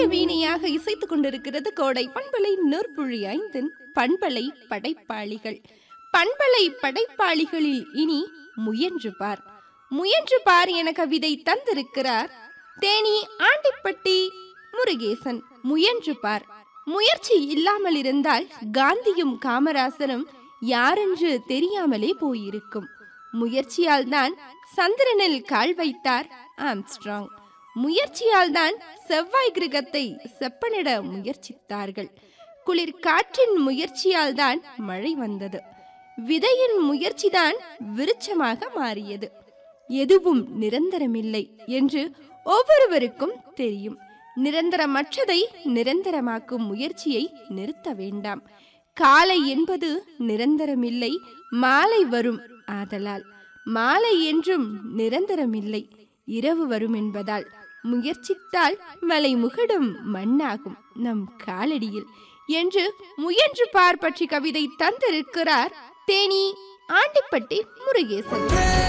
இதய வீணையாக இசைத்துக் கொண்டிருக்கிறது கோடை பண்பலை நூற்புழி ஐந்தின் பண்பலை படைப்பாளிகள் பண்பலை படைப்பாளிகளில் இனி முயன்று பார் முயன்று பார் என கவிதை தந்திருக்கிறார் தேனி ஆண்டிப்பட்டி முருகேசன் முயன்று பார் முயற்சி இல்லாமல் இருந்தால் காந்தியும் காமராசரும் யாரென்று தெரியாமலே போயிருக்கும் முயற்சியால் தான் சந்திரனில் கால் வைத்தார் ஆம்ஸ்ட்ராங் முயற்சியால் தான் செவ்வாய் கிரகத்தை செப்பனிட முயற்சித்தார்கள் குளிர் காற்றின் முயற்சியால் தான் மழை வந்தது விதையின் முயற்சிதான் விருட்சமாக மாறியது எதுவும் நிரந்தரமில்லை என்று ஒவ்வொருவருக்கும் தெரியும் நிரந்தரமற்றதை நிரந்தரமாக்கும் முயற்சியை நிறுத்த வேண்டாம் காலை என்பது நிரந்தரமில்லை மாலை வரும் ஆதலால் மாலை என்றும் நிரந்தரமில்லை இரவு வரும் என்பதால் முயற்சித்தால் மலை முகடும் மண்ணாகும் நம் காலடியில் என்று முயன்று பார் பற்றி கவிதை தந்திருக்கிறார் தேனி ஆண்டிப்பட்டி முருகேசன்